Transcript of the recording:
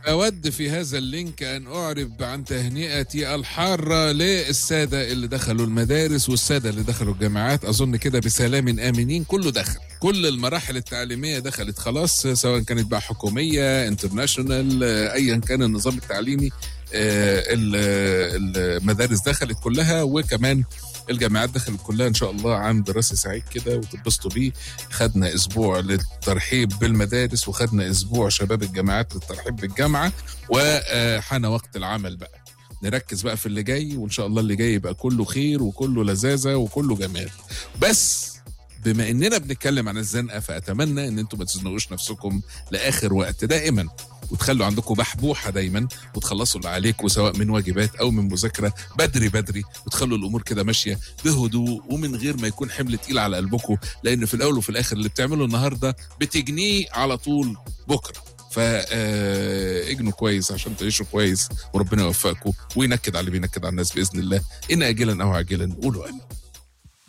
أود في هذا اللينك أن أعرب عن تهنئتي الحارة للسادة اللي دخلوا المدارس والسادة اللي دخلوا الجامعات أظن كده بسلام آمنين كله دخل كل المراحل التعليمية دخلت خلاص سواء كانت بقى حكومية انترناشونال أيا كان النظام التعليمي آه، ال- المدارس دخلت كلها وكمان الجامعات دخلت كلها ان شاء الله عام دراسي سعيد كده وتتبسطوا بيه خدنا اسبوع للترحيب بالمدارس وخدنا اسبوع شباب الجامعات للترحيب بالجامعه وحان وقت العمل بقى نركز بقى في اللي جاي وان شاء الله اللي جاي يبقى كله خير وكله لذاذه وكله جمال بس بما اننا بنتكلم عن الزنقه فاتمنى ان انتم ما تزنقوش نفسكم لاخر وقت دائما وتخلوا عندكم بحبوحه دايما وتخلصوا اللي عليكم سواء من واجبات او من مذاكره بدري بدري وتخلوا الامور كده ماشيه بهدوء ومن غير ما يكون حمل تقيل على قلبكم لان في الاول وفي الاخر اللي بتعمله النهارده بتجنيه على طول بكره فاجنوا كويس عشان تعيشوا كويس وربنا يوفقكم وينكد على اللي بينكد على الناس باذن الله ان اجلا او عاجلا قولوا امين